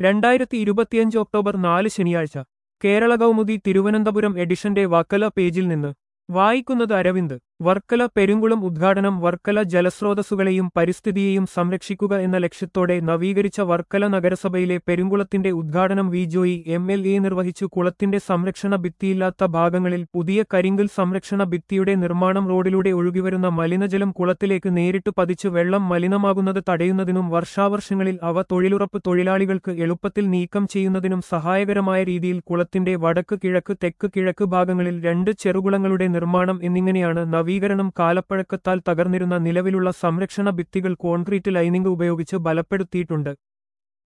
രണ്ടായിരത്തി ഇരുപത്തിയഞ്ച് ഒക്ടോബർ നാല് ശനിയാഴ്ച കേരള കൗമുദി തിരുവനന്തപുരം എഡിഷന്റെ വക്കല പേജിൽ നിന്ന് വായിക്കുന്നത് അരവിന്ദ് വർക്കല പെരുങ്കുളം ഉദ്ഘാടനം വർക്കല ജലസ്രോതസ്സുകളെയും പരിസ്ഥിതിയെയും സംരക്ഷിക്കുക എന്ന ലക്ഷ്യത്തോടെ നവീകരിച്ച വർക്കല നഗരസഭയിലെ പെരുങ്കുളത്തിന്റെ ഉദ്ഘാടനം V Joy M L A നിർവഹിച്ചു കുളത്തിന്റെ സംരക്ഷണ ഭിത്തിയില്ലാത്ത ഭാഗങ്ങളിൽ പുതിയ കരിങ്കൽ സംരക്ഷണ ഭിത്തിയുടെ നിർമ്മാണം റോഡിലൂടെ ഒഴുകിവരുന്ന മലിനജലം കുളത്തിലേക്ക് നേരിട്ട് പതിച്ചു വെള്ളം മലിനമാകുന്നത് തടയുന്നതിനും വർഷാവർഷങ്ങളിൽ അവ തൊഴിലുറപ്പ് തൊഴിലാളികൾക്ക് എളുപ്പത്തിൽ നീക്കം ചെയ്യുന്നതിനും സഹായകരമായ രീതിയിൽ കുളത്തിന്റെ വടക്ക് കിഴക്ക് തെക്ക് കിഴക്ക് ഭാഗങ്ങളിൽ രണ്ട് ചെറുകുളങ്ങളുടെ നിർമ്മാണം എന്നിങ്ങനെയാണ് നവീകരണം കാലപ്പഴക്കത്താൽ തകർന്നിരുന്ന നിലവിലുള്ള സംരക്ഷണ ഭിത്തികൾ കോൺക്രീറ്റ് ലൈനിംഗ് ഉപയോഗിച്ച് ബലപ്പെടുത്തിയിട്ടുണ്ട്